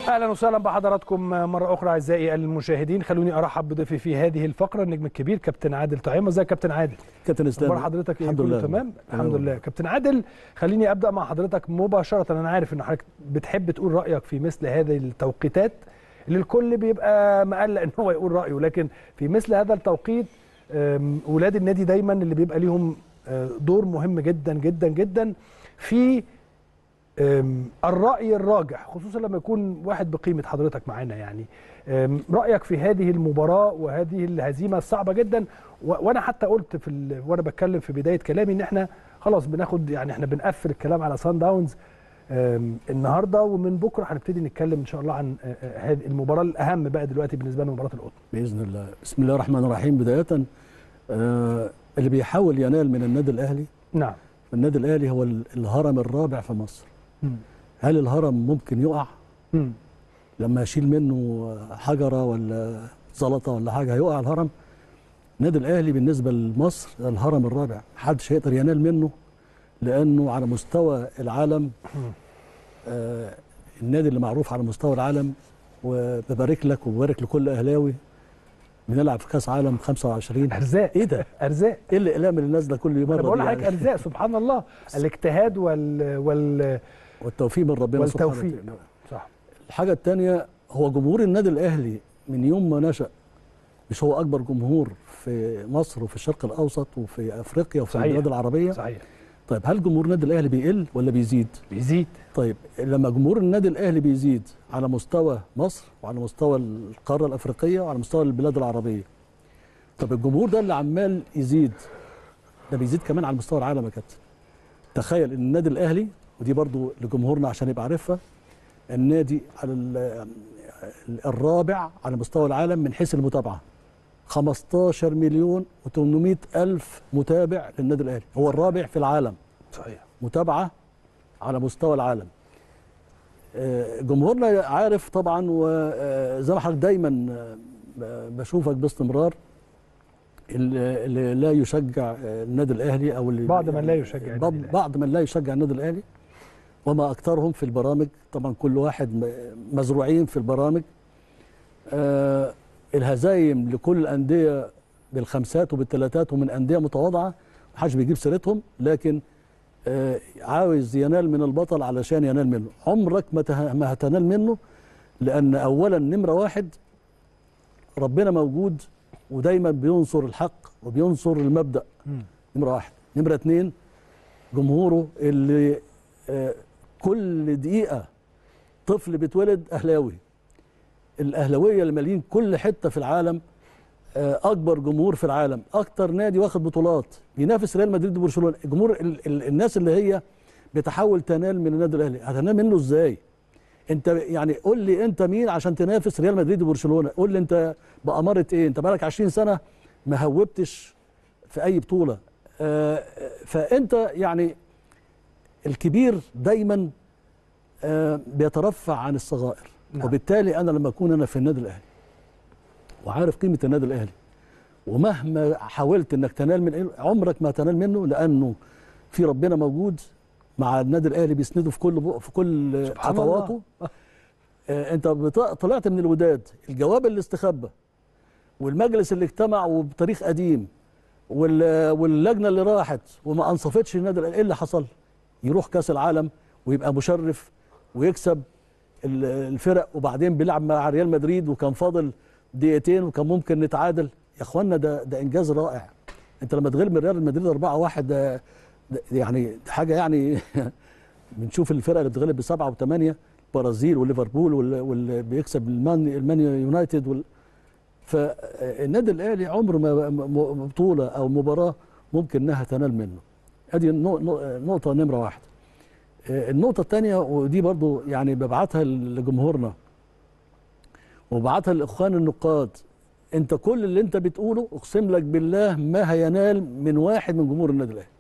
اهلا وسهلا بحضراتكم مره اخرى اعزائي المشاهدين خلوني ارحب بضيفي في هذه الفقره النجم الكبير كابتن عادل طعيمه ازيك يا كابتن عادل كابتن اسلام اخبار حضرتك ايه الحمد كله لله تمام الحمد لله كابتن عادل خليني ابدا مع حضرتك مباشره انا عارف ان حضرتك بتحب تقول رايك في مثل هذه التوقيتات اللي الكل بيبقى مقلق ان هو يقول رايه لكن في مثل هذا التوقيت أم، ولاد النادي دايما اللي بيبقى ليهم آه، دور مهم جدا جدا جدا في أم، الرأي الراجح خصوصا لما يكون واحد بقيمة حضرتك معانا يعني أم، رأيك في هذه المباراة وهذه الهزيمة الصعبة جدا و- وأنا حتى قلت في ال... وأنا بتكلم في بداية كلامي إن إحنا خلاص بناخد يعني إحنا بنقفل الكلام على سان داونز أم، النهارده ومن بكره هنبتدي نتكلم ان شاء الله عن آه، آه، هذه المباراه الاهم بقى دلوقتي بالنسبه لنا مباراه القطن باذن الله بسم الله الرحمن الرحيم بدايه آه اللي بيحاول ينال من النادي الاهلي نعم النادي الاهلي هو ال- الهرم الرابع في مصر هل الهرم ممكن يقع مم. لما يشيل منه حجره ولا زلطه ولا حاجه هيقع الهرم النادي الاهلي بالنسبه لمصر ده الهرم الرابع محدش هيقدر ينال منه لانه على مستوى العالم آه النادي اللي معروف على مستوى العالم وببارك لك وببارك لكل اهلاوي بنلعب في كاس عالم 25 ارزاق ايه ده؟ ارزاق ايه الاقلام اللي نازله كل يوم انا بقول لحضرتك ارزاق سبحان الله الاجتهاد وال وال والتوفيق من ربنا سبحانه والتوفيق. وتعالى صح الحاجه الثانيه هو جمهور النادي الاهلي من يوم ما نشا مش هو اكبر جمهور في مصر وفي الشرق الاوسط وفي افريقيا وفي صحيح. البلاد العربيه صحيح طيب هل جمهور النادي الاهلي بيقل ولا بيزيد بيزيد طيب لما جمهور النادي الاهلي بيزيد على مستوى مصر وعلى مستوى القاره الافريقيه وعلى مستوى البلاد العربيه طب الجمهور ده اللي عمال يزيد ده بيزيد كمان على مستوى العالم يا كابتن تخيل ان النادي الاهلي ودي برضو لجمهورنا عشان يبقى عارفها النادي على ال- الرابع على مستوى العالم من حيث المتابعه 15 مليون و800 الف متابع للنادي الاهلي هو الرابع في العالم صحيح متابعه على مستوى العالم آه، جمهورنا عارف طبعا وزي ما حضرتك دايما آه، ب- بشوفك باستمرار اللي اللي لا يشجع آه، النادي الاهلي او اللي بعض من لا يشجع النادي بعض- الأهلي. بعض من لا يشجع النادي الاهلي وما اكثرهم في البرامج طبعا كل واحد م- مزروعين في البرامج آه الهزايم لكل الانديه بالخمسات وبالثلاثات ومن انديه متواضعه محدش بيجيب سيرتهم لكن آه عاوز ينال من البطل علشان ينال منه عمرك ما ته- ما هتنال منه لان اولا نمره واحد ربنا موجود ودايما بينصر الحق وبينصر المبدا مم. نمره واحد نمره اتنين جمهوره اللي آه، كل دقيقه طفل بيتولد اهلاوي الاهلاويه اللي مالين كل حته في العالم آه، اكبر جمهور في العالم اكتر نادي واخد بطولات بينافس ريال مدريد وبرشلونه جمهور ال ال الناس اللي هي بتحاول تنال من النادي الاهلي هتنال منه ازاي انت يعني قول لي انت مين عشان تنافس ريال مدريد وبرشلونه قول لي انت بأمارة ايه انت بقالك 20 سنه ما هوبتش في اي بطوله آه، فانت يعني الكبير دايما آه، بيترفع عن الصغائر نعم. وبالتالي انا لما اكون انا في النادي الاهلي وعارف قيمه النادي الاهلي ومهما حاولت انك تنال من إيه، عمرك ما تنال منه لانه في ربنا موجود مع النادي الاهلي بيسنده في كل في كل سبحان خطواته آه، انت بط- طلعت من الوداد الجواب اللي استخبى والمجلس اللي اجتمع وبتاريخ قديم وال- واللجنه اللي راحت وما انصفتش النادي الأهلي، ايه اللي حصل؟ يروح كاس العالم ويبقى مشرف ويكسب ال- الفرق وبعدين بيلعب مع ريال مدريد وكان فاضل دقيقتين وكان ممكن نتعادل يا اخوانا ده ده انجاز رائع انت لما تغلب من ريال مدريد 4-1 ده ده يعني ده حاجه يعني بنشوف الفرق اللي بتغلب بسبعه وثمانيه البرازيل وليفربول وال- واللي بيكسب المان المان يونايتد وال فالنادي الاهلي عمره ما م- م- بطوله او مباراه ممكن انها تنال منه ادي النو- نو- نقطه نمره واحد آه، النقطه الثانيه ودي برضو يعني ببعتها لجمهورنا وببعتها لاخوان النقاد انت كل اللي انت بتقوله اقسم لك بالله ما هينال من واحد من جمهور النادي الاهلي